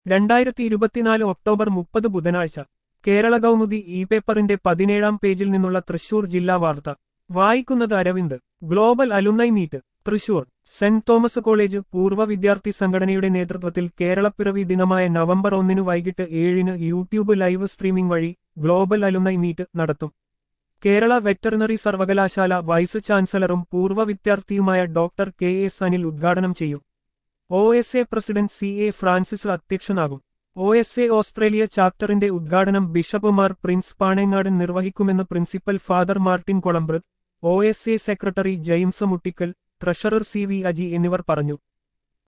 രണ്ടായിരത്തി ഇരുപത്തിനാല് ഒക്ടോബർ മുപ്പത് ബുധനാഴ്ച കേരള കൗമുദി ഇ പേപ്പറിന്റെ പതിനേഴാം പേജിൽ നിന്നുള്ള തൃശൂർ ജില്ലാ വാർത്ത വായിക്കുന്നത് Aravind global alumni meet Thrissur saint Thomas college പൂർവ്വ വിദ്യാർത്ഥി സംഘടനയുടെ നേതൃത്വത്തിൽ കേരളപ്പിറവി ദിനമായ നവംബർ ഒന്നിന് വൈകിട്ട് ഏഴിന് യൂട്യൂബ് ലൈവ് സ്ട്രീമിംഗ് വഴി ഗ്ലോബൽ അലുനൈ മീറ്റ് നടത്തും കേരള വെറ്ററിനറി സർവകലാശാല വൈസ് ചാൻസലറും പൂർവ്വ വിദ്യാർത്ഥിയുമായ ഡോക്ടർ കെ എസ് അനിൽ ഉദ്ഘാടനം ചെയ്യും O S A president C A Francis അധ്യക്ഷനാകും ഒ എസ് എ ഓസ്ട്രേലിയ ചാപ്റ്ററിന്റെ ഉദ്ഘാടനം ബിഷപ്പ് മാർ പ്രിൻസ് പാണേങ്ങാടൻ നിർവഹിക്കുമെന്ന് principal father Martin Kolambrath O S A secretary James Muttikkal treasurer C V Aji എന്നിവർ പറഞ്ഞു